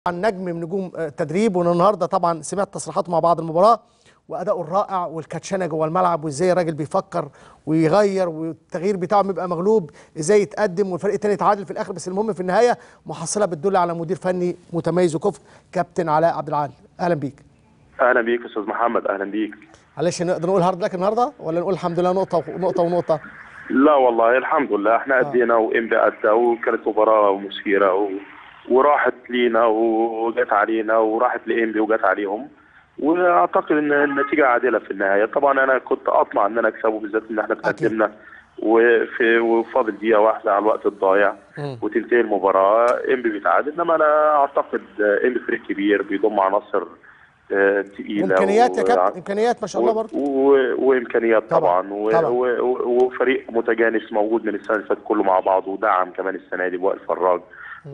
نجم من نجوم التدريب والنهارده طبعا سمعت تصريحاته مع بعض المباراه واداؤه الرائع والكاتشنه جوه الملعب وازاي الراجل بيفكر ويغير والتغيير بتاعه بيبقى مغلوب ازاي يتقدم والفريق الثاني يتعادل في الاخر بس المهم في النهايه محصله بتدل على مدير فني متميز وكفء كابتن علاء عبد العال اهلا بيك اهلا بيك استاذ محمد اهلا بيك معلش نقدر نقول هارد لك النهارده ولا نقول الحمد لله نقطه ونقطه ونقطه لا والله الحمد لله احنا ادينا وامبي ادى وكانت مباراه مثيره و... وراحت لينا وجت علينا وراحت لامبي وجت عليهم واعتقد ان النتيجه عادله في النهايه طبعا انا كنت اطمع ان انا اكسبه بالذات ان احنا تقدمنا وفي وفاضل دقيقه واحده على الوقت الضايع وتنتهي المباراه امبي بيتعادل انما انا اعتقد امبي فريق كبير بيضم عناصر آه، تقيله امكانيات يا و- كابتن امكانيات ما شاء الله برضه و... وامكانيات طبعاً، طبعا, و... طبعاً. و... و... وفريق متجانس موجود من السنه اللي فاتت كله مع بعض ودعم كمان السنه دي بوائل فراج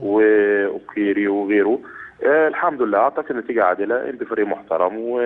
واوكيري وغيره آه الحمد لله اعتقد النتيجه عادله انت فريق محترم و...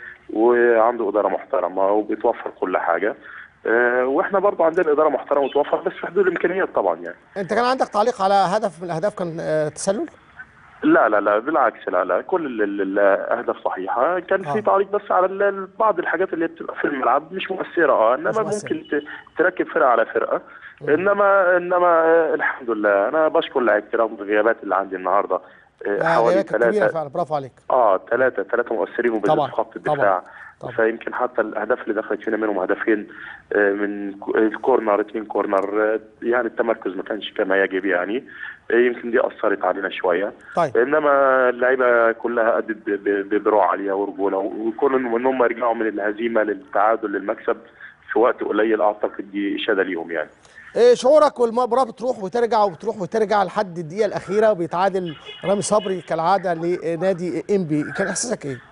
وعنده اداره محترمه وبتوفر كل حاجه آه واحنا برضه عندنا اداره محترمه وتوفر بس في حدود الامكانيات طبعا يعني انت كان عندك تعليق على هدف من الاهداف كان آه، تسلل لا لا لا بالعكس لا لا كل ال- ال- الاهداف صحيحه كان آه. في تعليق بس على ال- ال- بعض الحاجات اللي بتبقى في الملعب مش مؤثره اه انما مؤثرة. ممكن ت- تركب فرقه على فرقه انما انما آه، الحمد لله انا بشكر لعيبتي رغم الغيابات اللي عندي النهارده آه، آه، حوالي غيابات كبيره ثلاثه فعلا برافو عليك اه ثلاثه ثلاثه مؤثرين وبالذات طبعاً، في خط طبعاً، الدفاع طبعاً. فيمكن حتى الاهداف اللي دخلت فينا منهم هدفين آه، من ك- الكورنر اثنين كورنر آه، يعني التمركز ما كانش كما يجب يعني آه، يمكن دي اثرت علينا شويه طيب انما اللعيبه كلها ادت ب- ب- ببروع عاليه ورجوله وكون ان هم يرجعوا من الهزيمه للتعادل للمكسب في وقت قليل اعتقد دي اشاده ليهم يعني إيه شعورك والمباراه بتروح وترجع وبتروح وترجع لحد الدقيقه الاخيره وبيتعادل رامي صبري كالعاده لنادي انبي كان احساسك ايه؟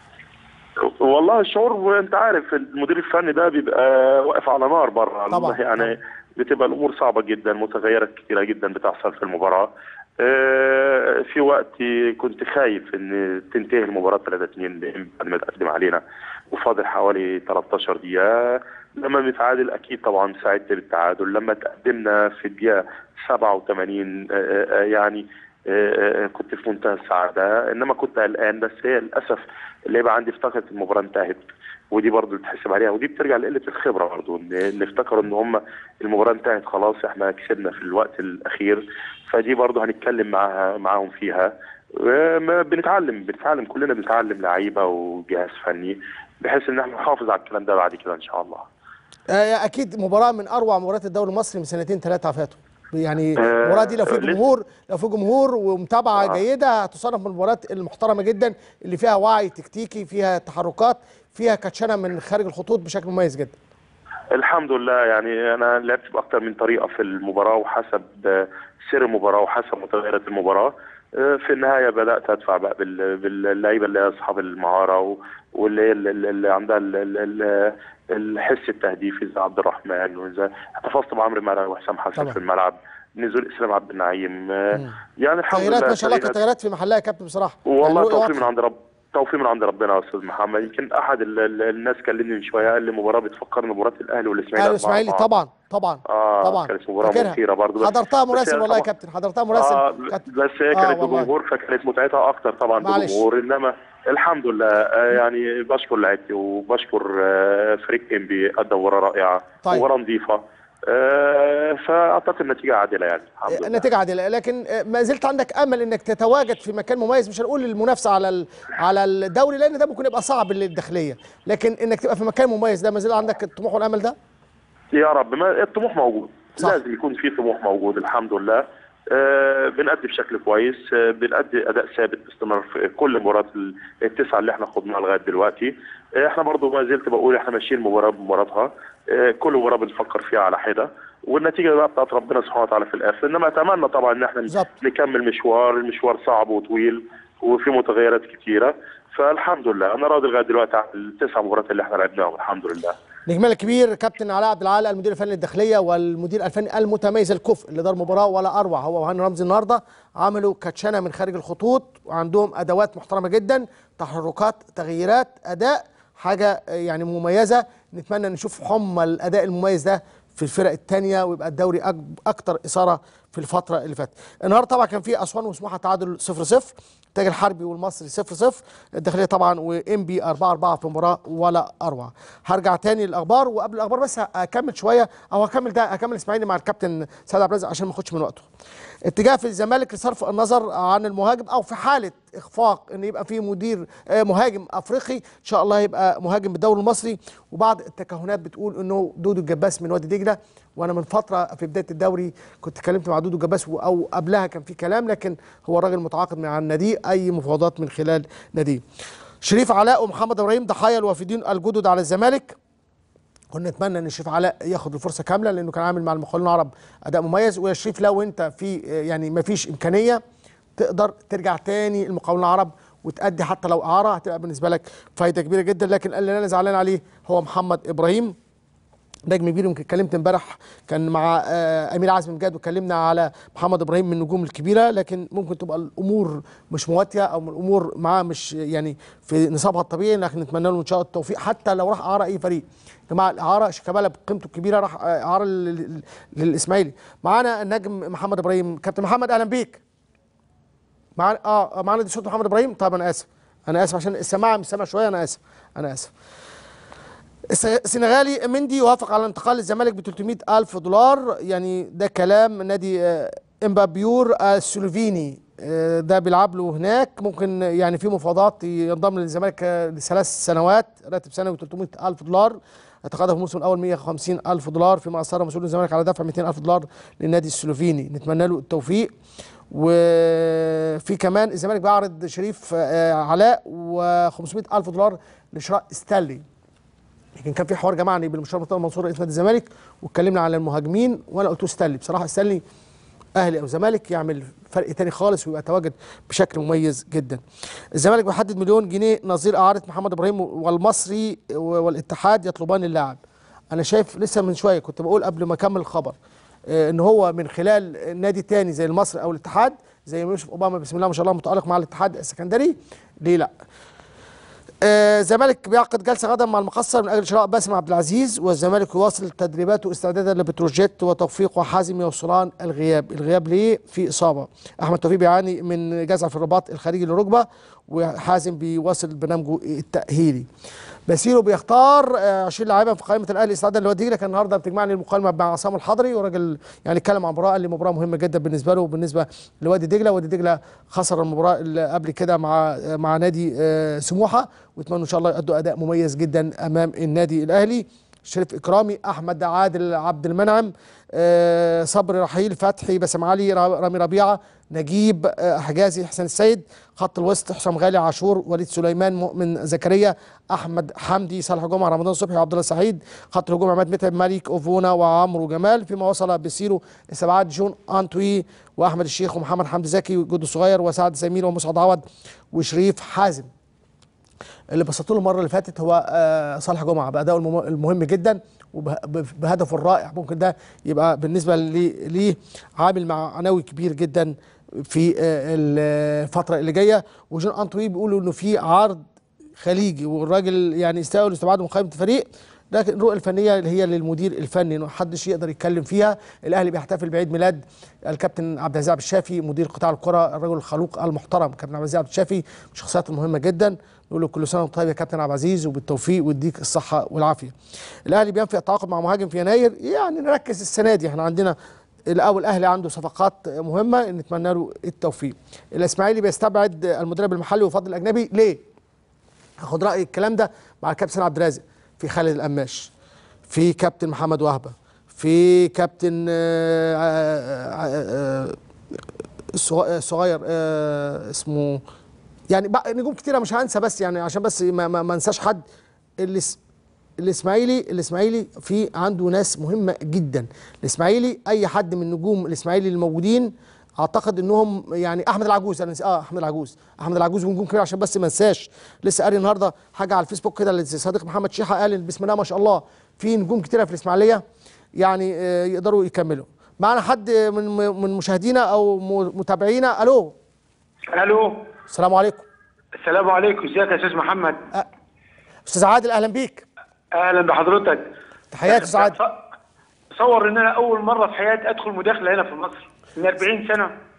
والله الشعور وانت عارف المدير الفني ده بيبقى واقف على نار بره طبعاً، يعني بتبقى الامور صعبه جدا متغيرات كتيره جدا بتحصل في المباراه آه، في وقت كنت خايف ان تنتهي المباراه 3 2 بعد ما تقدم علينا وفاضل حوالي 13 دقيقه لما نتعادل اكيد طبعا ساعدت بالتعادل لما تقدمنا في الدقيقه 87 آه، آه، يعني آه، آه، كنت في منتهى السعاده انما كنت قلقان بس هي للاسف اللعيبه عندي افتكرت المباراه انتهت ودي برضه تحسب عليها ودي بترجع لقله الخبره برضه ان إن افتكروا ان هم المباراه انتهت خلاص احنا كسبنا في الوقت الاخير فدي برضه هنتكلم معاها معاهم فيها وما بنتعلم بنتعلم كلنا بنتعلم لعيبه وجهاز فني بحيث ان احنا نحافظ على الكلام ده بعد كده ان شاء الله آه اكيد مباراه من اروع مباريات الدوري المصري من سنتين ثلاثه فاتوا يعني آه، المباراه دي لو في لسه. جمهور لو في جمهور ومتابعه آه. جيده هتصنف من المباريات المحترمه جدا اللي فيها وعي تكتيكي فيها تحركات فيها كاتشنه من خارج الخطوط بشكل مميز جدا الحمد لله يعني انا لعبت باكثر من طريقه في المباراه وحسب آه، سير المباراه وحسب متغيرات المباراه آه، في النهايه بدات ادفع بقى بال- باللعيبه اللي هي اصحاب المهاره و- واللي هي اللي- اللي عندها ال- ال- ال- الحس التهديفي زي عبد الرحمن وزي احتفظت بعمرو مرعي وحسام حسن طبعا. في الملعب نزول اسلام عبد النعيم آه، يعني الحمد تغييرات لله ما شاء الله فريقنا- كانت تغييرات في محلها يا كابتن بصراحه والله يعني رؤية توفيق واضحة. من عند رب توفيق من عند ربنا يا استاذ محمد يمكن احد ال- ال- الناس كلمني من شويه قال لي مباراه بتفكرني بمباراه الاهلي والاسماعيلي اهلي أربعة الاسماثيلي أربعة. طبعا طبعا اه طبعا كانت مباراه فاكرها. مثيره برضه بس- حضرتها بس مراسل هي والله يا طبعاً- كابتن حضرتها مراسل آه كانت- بس هي آه كانت والله. بجمهور فكانت متعتها اكتر طبعا معلش. بجمهور انما الحمد لله آه يعني بشكر لعيبتي وبشكر آه فريق انبي ادى مباراه رائعه طيب. مباراه نظيفه آه فاعتقد النتيجه عادله يعني الحمد لله النتيجه عادله لكن ما زلت عندك امل انك تتواجد في مكان مميز مش هنقول المنافسه على ال- على الدوري لان ده ممكن يبقى صعب للداخليه لكن انك تبقى في مكان مميز ده ما زال عندك الطموح والامل ده يا رب ما الطموح موجود صح. لازم يكون في طموح موجود الحمد لله آه بنأدي بشكل كويس آه بنأدي أداء ثابت باستمرار في كل مباريات ال- التسعة اللي احنا خضناها لغاية دلوقتي آه احنا برضو ما زلت بقول احنا ماشيين مباراة بمباراتها آه كل مباراة بنفكر فيها على حدة والنتيجة بقى بتاعت ربنا سبحانه وتعالى في الآخر إنما أتمنى طبعا إن احنا بالظبط. نكمل مشوار المشوار صعب وطويل وفي متغيرات كتيرة فالحمد لله أنا راضي لغاية دلوقتي عن التسع مباريات اللي احنا لعبناهم الحمد لله نجمنا الكبير كابتن علاء عبد العال المدير الفني للداخليه والمدير الفني المتميز الكفء اللي دار مباراه ولا اروع هو وهاني رمزي النهارده عملوا كاتشنه من خارج الخطوط وعندهم ادوات محترمه جدا تحركات تغييرات اداء حاجه يعني مميزه نتمنى نشوف حمى الاداء المميز ده في الفرق الثانيه ويبقى الدوري أك- اكتر اثاره في الفتره اللي فاتت النهارده طبعا كان في اسوان وسموحه تعادل 0 0 التاج الحربي والمصري 0 0 الداخليه طبعا وام بي 4 4 في مباراه ولا اروع هرجع تاني للاخبار وقبل الاخبار بس هكمل شويه او هكمل ده هكمل اسماعيلي مع الكابتن سعد عبد الرازق عشان ما اخدش من وقته اتجاه في الزمالك لصرف النظر عن المهاجم او في حاله اخفاق ان يبقى في مدير آه، مهاجم افريقي ان شاء الله يبقى مهاجم بالدوري المصري وبعض التكهنات بتقول انه دودو الجباس من وادي دجله وانا من فتره في بدايه الدوري كنت اتكلمت مع دودو الجباس و- او قبلها كان في كلام لكن هو الراجل متعاقد مع النادي اي مفاوضات من خلال ناديه شريف علاء ومحمد ابراهيم ضحايا الوافدين الجدد على الزمالك كنا نتمنى ان شريف علاء ياخد الفرصه كامله لانه كان عامل مع المقاولين العرب اداء مميز ويا شريف لو انت في يعني ما فيش امكانيه تقدر ترجع تاني المقاولين العرب وتأدي حتى لو اعاره هتبقى بالنسبه لك فايده كبيره جدا لكن اللي انا زعلان عليه هو محمد ابراهيم نجم كبير يمكن اتكلمت امبارح كان مع آه، امير عزمي مجاد واتكلمنا على محمد ابراهيم من النجوم الكبيره لكن ممكن تبقى الامور مش مواتيه او الامور معاه مش يعني في نصابها الطبيعي لكن نتمنى له ان شاء الله التوفيق حتى لو راح اعاره اي فريق يا جماعه الاعاره شيكابالا بقيمته الكبيره راح آه، اعاره لل- لل- للاسماعيلي معانا النجم محمد ابراهيم كابتن محمد اهلا بيك معانا اه معانا دي صوت محمد ابراهيم طب انا اسف انا اسف عشان السماعه مش سامع شويه انا اسف انا اسف الس- السنغالي مندي يوافق على انتقال الزمالك ب 300 ألف دولار يعني ده كلام نادي آه، امبابيور السلوفيني آه، ده بيلعب له هناك ممكن يعني في مفاوضات ينضم للزمالك آه، لثلاث سنوات راتب سنوي 300 ألف دولار اعتقاده في الموسم الاول 150 الف دولار فيما اصر مسؤول الزمالك على دفع 200 الف دولار للنادي السلوفيني نتمنى له التوفيق وفي كمان الزمالك بيعرض شريف آه، علاء و500 الف دولار لشراء ستانلي لكن كان في حوار جمعني بالمشوار مرتضى منصور رئيس نادي الزمالك واتكلمنا على المهاجمين وانا قلت له ستانلي بصراحه ستانلي اهلي او زمالك يعمل فرق تاني خالص ويبقى تواجد بشكل مميز جدا. الزمالك بيحدد مليون جنيه نظير اعاره محمد ابراهيم والمصري والاتحاد يطلبان اللاعب. انا شايف لسه من شويه كنت بقول قبل ما اكمل الخبر آه، ان هو من خلال نادي تاني زي المصري او الاتحاد زي ما يوسف اوباما بسم الله ما شاء الله متالق مع الاتحاد السكندري ليه لا؟ آه، الزمالك بيعقد جلسه غدا مع المقصر من اجل شراء باسم عبد العزيز والزمالك يواصل تدريباته استعدادا لبتروجيت وتوفيق وحازم يوصلان الغياب، الغياب ليه؟ في اصابه. احمد توفيق بيعاني من جزع في الرباط الخارجي للركبه وحازم بيواصل برنامجه التاهيلي. باسيرو بيختار آه، 20 لاعبا في قائمه الاهلي استعدادا لوادي دجله كان النهارده بتجمعني المكالمه مع عصام الحضري وراجل يعني اتكلم عن مباراه قال لي مباراه مهمه جدا بالنسبه له وبالنسبه لوادي دجله، وادي دجله خسر المباراه اللي قبل كده مع مع نادي آه، سموحه واتمنى ان شاء الله يؤدوا اداء مميز جدا امام النادي الاهلي شريف اكرامي احمد عادل عبد المنعم آه، صبري رحيل فتحي باسم علي را- رامي ربيعه نجيب آه، حجازي حسين السيد خط الوسط حسام غالي عاشور وليد سليمان مؤمن زكريا احمد حمدي صالح جمعه رمضان صبحي وعبد الله سعيد خط الهجوم عماد متعب مالك اوفونا وعمرو جمال فيما وصل بسيرو استبعاد جون انتوي واحمد الشيخ ومحمد حمدي زكي وجودو صغير وسعد سمير ومسعد عوض وشريف حازم اللي بسطته له المره اللي فاتت هو آه، صالح جمعه بادائه المم- المهم جدا وبهدفه الرائع ممكن ده يبقى بالنسبه لي- ليه عامل معنوي كبير جدا في آه، الفتره اللي جايه وجون انطوي بيقولوا انه في عرض خليجي والراجل يعني يستاهل استبعاده من قائمه الفريق لكن الرؤيه الفنيه اللي هي للمدير الفني انه محدش يقدر يتكلم فيها الاهلي بيحتفل بعيد ميلاد الكابتن عبد العزيز عبد الشافي مدير قطاع الكره الرجل الخلوق المحترم كابتن عبد العزيز عبد الشافي من الشخصيات المهمه جدا نقول له كل سنه وانت طيب يا كابتن عبد العزيز وبالتوفيق ويديك الصحه والعافيه الاهلي بينفي التعاقد مع مهاجم في يناير يعني نركز السنه دي احنا عندنا الاول الاهلي عنده صفقات مهمه نتمنى له التوفيق الاسماعيلي بيستبعد المدرب المحلي وفضل الاجنبي ليه هاخد راي الكلام ده مع الكابتن عبد الرازق في خالد القماش في كابتن محمد وهبه في كابتن آه، آه، آه، الصغ- الصغير آه، اسمه يعني بقى نجوم كتيره مش هنسى بس يعني عشان بس ما, ما, ما انساش حد الاس- الاسماعيلي الاسماعيلي في عنده ناس مهمه جدا الاسماعيلي اي حد من نجوم الاسماعيلي الموجودين اعتقد انهم يعني احمد العجوز انا نسي- اه احمد العجوز احمد العجوز ونجوم كبير عشان بس ما انساش لسه قاري النهارده حاجه على الفيسبوك كده لصديق محمد شيحه قال إن بسم الله ما شاء الله في نجوم كتيره في الاسماعيليه يعني آه، يقدروا يكملوا معانا حد من من مشاهدينا او م- متابعينا الو الو السلام عليكم السلام عليكم ازيك يا استاذ محمد استاذ عادل اهلا بيك اهلا بحضرتك تحياتي استاذ عادل تصور ان انا اول مره في حياتي ادخل مداخله هنا في مصر من 40 سنه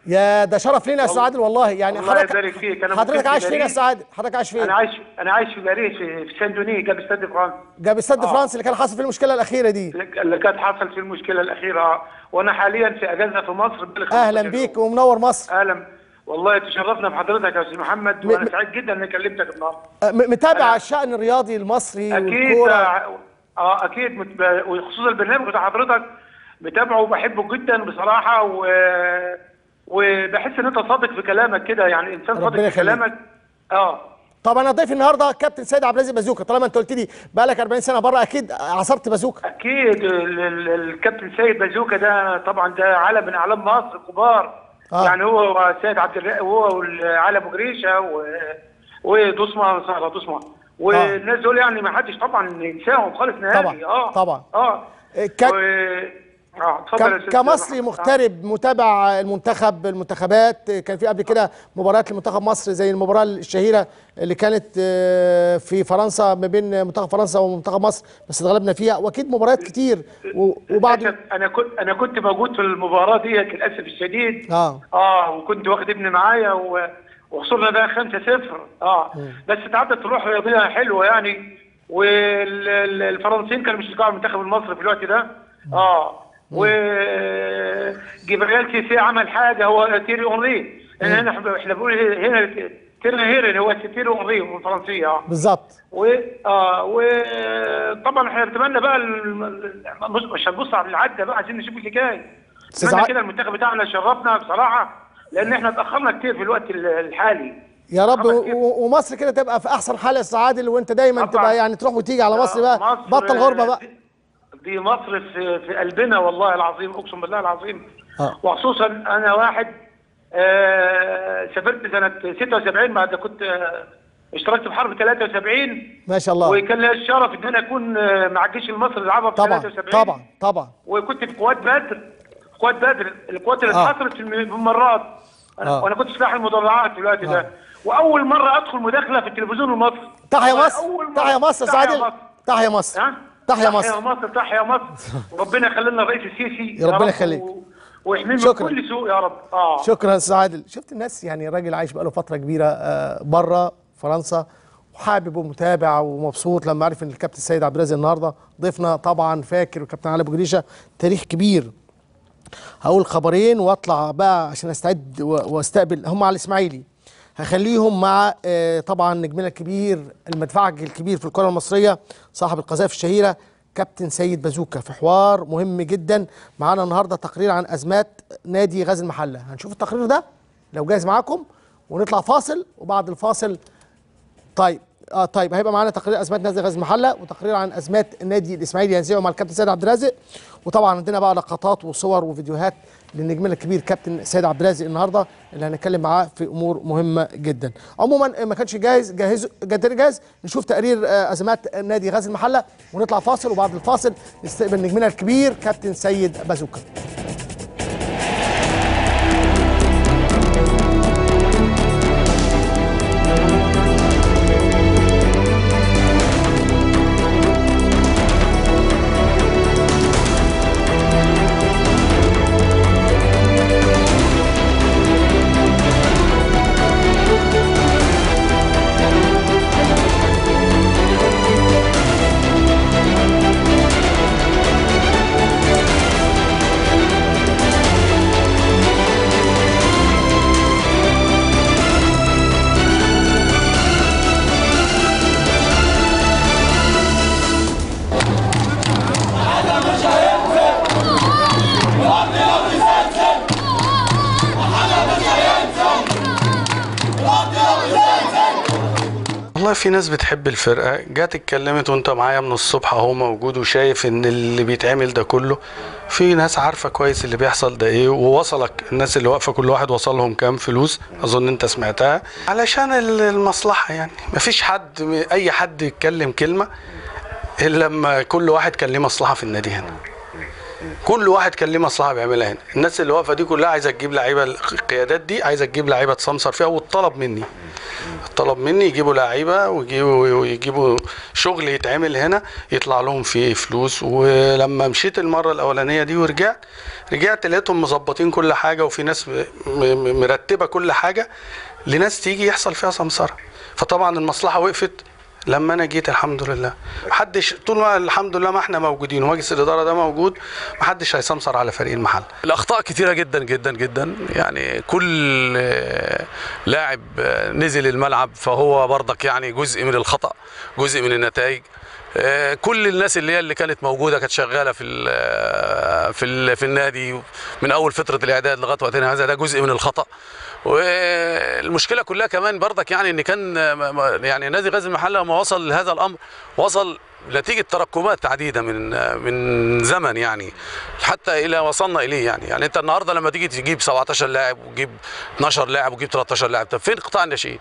يا ده شرف لينا يا استاذ عادل والله يعني الله حضرتك يبارك فيك. أنا حضرتك ممكن عايش في فين يا باريس. استاذ عادل حضرتك عايش فين انا عايش انا عايش في باريس في في سان دوني جنب استاد فرنسا جاب استاد آه. فرنسا اللي كان حاصل فيه المشكله الاخيره دي اللي كانت حصل في المشكله الاخيره وانا حاليا في اجازه في مصر بقالي 15 اهلا يوم. بيك ومنور مصر اهلا والله تشرفنا بحضرتك يا استاذ محمد م- وانا م- سعيد جدا اني كلمتك النهارده أه، م- متابع أنا- الشأن الرياضي المصري اكيد والكوره اه آه، اكيد مت- وخصوصا البرنامج بتاع حضرتك متابعه وبحبه جدا بصراحه و وبحس ان انت صادق في كلامك كده يعني انسان ربنا صادق في يخليك. كلامك اه طب انا ضيف النهارده كابتن سيد عبد العزيز بازوكا طالما انت قلت لي بقى لك 40 سنه بره اكيد عصرت بازوكا اكيد ال- ال- الكابتن سيد بازوكا ده طبعا ده علم من اعلام مصر كبار آه. يعني هو سيد عبد الرق هو وعلي ابو جريشه و ودوسما سهره دوسما والناس دول يعني ما حدش طبعا ينساهم خالص نهائي طبعا، اه طبعا. اه ك- و... اه اتفضل يا ك- أستاذ كمصري محمد. مغترب متابع المنتخب المنتخبات كان في قبل كده مباريات لمنتخب مصر زي المباراه الشهيره اللي كانت آه، في فرنسا ما بين منتخب فرنسا ومنتخب مصر بس اتغلبنا فيها واكيد مباريات كتير و- وبعد للأسف انا كنت انا كنت موجود في المباراه ديت للاسف الشديد اه اه وكنت واخد ابني معايا و... وخسرنا بقى 5 0 اه بس اتعدت روح رياضيه حلوه يعني والفرنسيين كانوا بيشجعوا المنتخب المصري في الوقت ده اه و جبريل سيسي عمل حاجه هو تيري اونري يعني هنا احنا احنا بنقول هنا تيري هيرن هو تيري اونري بالفرنسيه اه بالظبط و اه وطبعا احنا نتمنى بقى الم- الم- مش هنبص على العده بقى عايزين نشوف اللي جاي أستاذ نتمنى ع- كده المنتخب بتاعنا شرفنا بصراحه لان احنا اتاخرنا كتير في الوقت ال- الحالي يا رب طبعاً و- كده. و- ومصر كده تبقى في احسن حال يا استاذ عادل وانت دايما طبعاً. تبقى يعني تروح وتيجي على مصر بقى مصر- بطل غربه بقى دي- دي مصر في في قلبنا والله العظيم اقسم بالله العظيم آه. وخصوصا انا واحد آه سافرت سنه 76 بعد كنت آه اشتركت في حرب 73 ما شاء الله وكان لي الشرف ان انا اكون آه، مع الجيش المصري العربي في طبعا 73 طبعا طبعا وكنت في قوات بدر في قوات بدر القوات اللي آه. اتحصرت في الم- في الممرات انا آه. وانا كنت سلاح المدرعات في الوقت ده واول مره ادخل مداخله في التلفزيون المصري تحيا أول مصر مرة. تحيا مصر يا استاذ عادل مصر. تحيا مصر ها؟ تحيا مصر تحيا مصر تحيا مصر وربنا يخلي لنا الرئيس السيسي يا ربنا رب يخليك. و- ويحمينا من شكراً. كل سوء يا رب اه شكرا يا استاذ عادل شفت الناس يعني الراجل عايش بقاله فتره كبيره بره فرنسا وحابب ومتابع ومبسوط لما عرف ان الكابتن السيد عبد الرازق النهارده ضيفنا طبعا فاكر والكابتن علي ابو جريشه تاريخ كبير هقول خبرين واطلع بقى عشان استعد و- واستقبل هم على الاسماعيلي هخليهم مع آه، طبعا نجمنا الكبير المدفعج الكبير في الكره المصريه صاحب القذائف الشهيره كابتن سيد بازوكا في حوار مهم جدا معانا النهارده تقرير عن ازمات نادي غزل المحله هنشوف التقرير ده لو جاهز معاكم ونطلع فاصل وبعد الفاصل طيب اه طيب هيبقى معانا تقرير ازمات نادي غزل المحله وتقرير عن ازمات النادي الاسماعيلي هنذيعه مع الكابتن سيد عبد الرازق وطبعا عندنا بقى لقطات وصور وفيديوهات لنجمنا الكبير كابتن سيد عبد الرازق النهارده اللي هنتكلم معاه في امور مهمه جدا. عموما آه، ما كانش جاهز جاهز جاهز, جاهز نشوف تقرير آه، ازمات نادي غزل المحله ونطلع فاصل وبعد الفاصل نستقبل نجمنا الكبير كابتن سيد بازوكا. والله في ناس بتحب الفرقة جات اتكلمت وانت معايا من الصبح اهو موجود وشايف ان اللي بيتعمل ده كله في ناس عارفة كويس اللي بيحصل ده ايه ووصلك الناس اللي واقفة كل واحد وصلهم كام فلوس اظن انت سمعتها علشان ال- المصلحة يعني مفيش حد اي حد يتكلم كلمة الا لما كل واحد كان ليه مصلحة في النادي هنا كل واحد كان ليه مصلحه بيعملها هنا الناس اللي واقفه دي كلها عايزه تجيب لعيبه القيادات دي عايزه تجيب لعيبه تسمسر فيها والطلب مني الطلب مني يجيبوا لعيبه ويجيبوا ويجيبوا شغل يتعمل هنا يطلع لهم فيه فلوس ولما مشيت المره الاولانيه دي ورجعت رجعت لقيتهم مظبطين كل حاجه وفي ناس م- م- مرتبه كل حاجه لناس تيجي يحصل فيها سمسره فطبعا المصلحه وقفت لما انا جيت الحمد لله محدش طول ما الحمد لله ما احنا موجودين ومجلس الاداره ده موجود محدش هيسمسر على فريق المحل الاخطاء كتيره جدا جدا جدا يعني كل آه، لاعب آه، نزل الملعب فهو برضك يعني جزء من الخطا جزء من النتائج آه، كل الناس اللي هي اللي كانت موجوده كانت شغاله في ال في ال في النادي من اول فتره الاعداد لغايه وقتنا هذا ده جزء من الخطا والمشكله كلها كمان برضك يعني ان كان آه، م- م- يعني نادي غزل المحله لما وصل لهذا الامر وصل نتيجه تراكمات عديده من آه، من زمن يعني حتى الى وصلنا اليه يعني يعني انت النهارده لما تيجي تجيب 17 لاعب وتجيب 12 لاعب وتجيب 13 لاعب طب فين قطاع الناشئين؟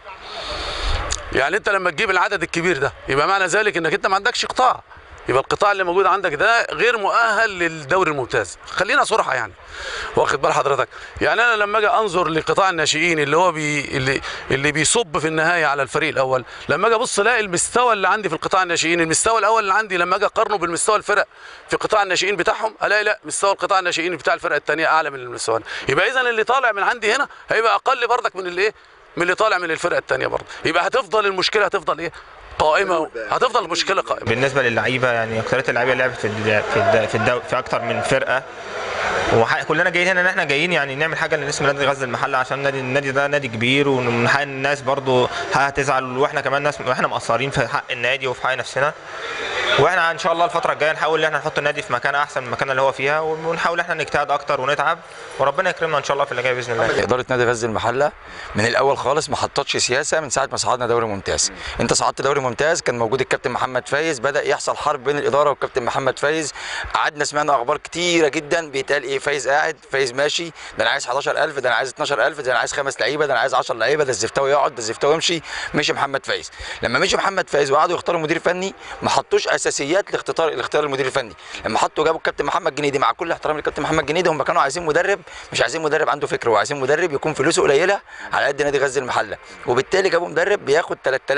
يعني انت لما تجيب العدد الكبير ده يبقى معنى ذلك انك انت ما عندكش قطاع يبقى القطاع اللي موجود عندك ده غير مؤهل للدوري الممتاز خلينا صراحه يعني واخد بال حضرتك يعني انا لما اجي انظر لقطاع الناشئين اللي هو بي اللي اللي بيصب في النهايه على الفريق الاول لما اجي ابص الاقي المستوى اللي عندي في القطاع الناشئين المستوى الاول اللي عندي لما اجي اقارنه بالمستوى الفرق في قطاع الناشئين بتاعهم الاقي لا مستوى القطاع الناشئين بتاع الفرق الثانيه اعلى من المستوى ده. يبقى اذا اللي طالع من عندي هنا هيبقى اقل برضك من اللي ايه من اللي طالع من الفرقه الثانيه برضه يبقى هتفضل المشكله هتفضل ايه قائمه هتفضل المشكله قائمه بالنسبه للعيبه يعني اكتريه اللعيبه لعبت في الد- في الد- في, الدو في اكتر من فرقه وكلنا جايين هنا ان احنا جايين يعني نعمل حاجه لاسم نادي غزل المحله عشان النادي النادي ده نادي كبير ومن حق الناس برضو هتزعل واحنا كمان ناس واحنا مقصرين في حق النادي وفي حق نفسنا واحنا ان شاء الله الفتره الجايه نحاول ان احنا نحط النادي في مكان احسن من المكان اللي هو فيها ونحاول ان احنا نجتهد اكتر ونتعب وربنا يكرمنا ان شاء الله في اللي جاي باذن الله اداره نادي غزل المحله من الاول خالص ما حطتش سياسه من ساعه ما صعدنا دوري ممتاز انت صعدت دوري ممتاز كان موجود الكابتن محمد فايز بدا يحصل حرب بين الاداره والكابتن محمد فايز قعدنا سمعنا اخبار كتيره جدا بيتقال ايه فايز قاعد فايز ماشي ده انا عايز 11000 ده انا عايز 12000 ده انا عايز خمس لعيبه ده انا عايز 10 لعيبه ده الزفتاوي يقعد ده الزفتاوي يمشي مشي محمد فايز لما مشي محمد فايز وقعدوا يختاروا مدير فني ما حطوش اساسيات لاختيار لاختيار المدير الفني لما حطوا جابوا الكابتن محمد جنيدي مع كل احترامي للكابتن محمد جنيدي هم كانوا عايزين مدرب مش عايزين مدرب عنده فكر وعايزين مدرب يكون فلوسه قليله على قد نادي غزل المحله وبالتالي جابوا مدرب بياخد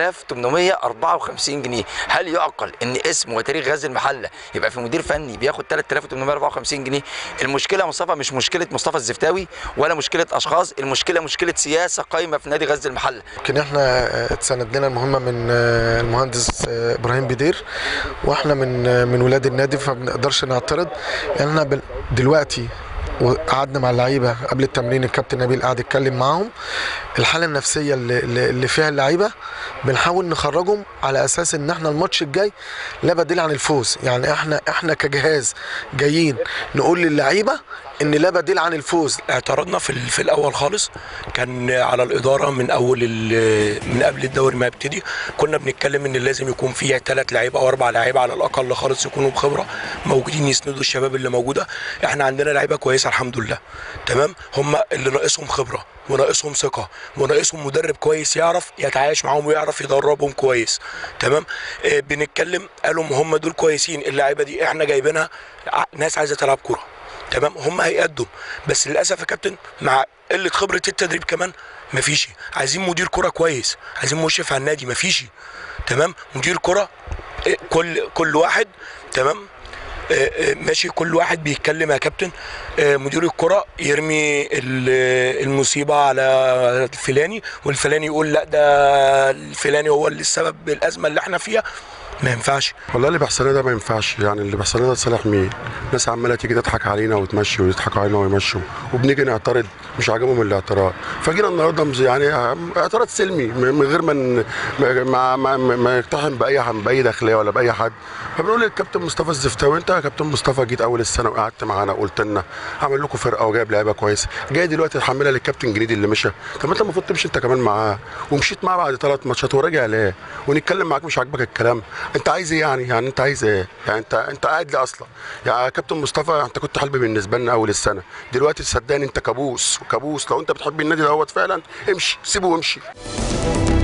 3854 جنيه هل يعقل ان اسم وتاريخ غزل المحله يبقى في مدير فني بياخد 3854 جنيه المشكله يا مصطفى مش مشكله مصطفى الزفتاوي ولا مشكله اشخاص المشكله مشكله سياسه قايمه في نادي غزل المحله يمكن احنا آه، اتسند لنا المهمه من آه، المهندس آه، ابراهيم بدير واحنا من آه، من ولاد النادي فما بنقدرش نعترض يعني احنا بال- دلوقتي وقعدنا مع اللعيبه قبل التمرين الكابتن نبيل قعد يتكلم معاهم الحاله النفسيه اللي, اللي اللي فيها اللعيبه بنحاول نخرجهم على اساس ان احنا الماتش الجاي لا بديل عن الفوز يعني احنا احنا كجهاز جايين نقول للعيبه ان لا بديل عن الفوز اعترضنا في ال- في الاول خالص كان على الاداره من اول ال- من قبل الدوري ما يبتدي كنا بنتكلم ان لازم يكون في ثلاث لعيبه او اربع لعيبه على الاقل خالص يكونوا بخبره موجودين يسندوا الشباب اللي موجوده احنا عندنا لعيبه كويسه الحمد لله تمام هم اللي ناقصهم خبره وناقصهم ثقه وناقصهم مدرب كويس يعرف يتعايش معاهم ويعرف يدربهم كويس تمام آه بنتكلم قالوا هم دول كويسين اللعيبه دي احنا جايبينها ع- ناس عايزه تلعب كوره تمام هم هيقدم بس للاسف يا كابتن مع قله خبره التدريب كمان مفيش عايزين مدير كره كويس عايزين مشرف على النادي مفيش تمام مدير كره إيه، كل كل واحد تمام آه، آه، ماشي كل واحد بيتكلم يا كابتن آه، مدير الكرة يرمي ال- المصيبة على الفلاني والفلاني يقول لا ده الفلاني هو اللي السبب الأزمة اللي احنا فيها ما ينفعش والله اللي بيحصل لنا ده ما ينفعش يعني اللي بيحصل لنا ده صالح مين ناس عماله تيجي تضحك علينا وتمشي ويضحكوا علينا ويمشوا وبنيجي نعترض مش عاجبهم الاعتراض فجينا النهارده مز- يعني اعتراض سلمي من من غير ما ن- ما ما, ما, ما يقتحم باي ح- باي داخليه ولا باي حد فبنقول للكابتن مصطفى الزفتاوي انت يا كابتن مصطفى جيت اول السنه وقعدت معانا وقلت لنا هعمل لكم فرقه وجايب لعيبه كويسه جاي دلوقتي تحملها للكابتن جنيدي اللي مشى طب ما انت المفروض تمشي انت كمان معاه ومشيت معاه بعد ثلاث ماتشات وراجع ليه ونتكلم معاك مش عاجبك الكلام انت عايز ايه يعني يعني انت عايز ايه يعني انت انت قاعد ليه اصلا يا كابتن مصطفى انت كنت حلم بالنسبه لنا اول السنه دلوقتي صدقني انت كابوس كابوس لو انت بتحب النادي دوت فعلا امشي سيبه وامشي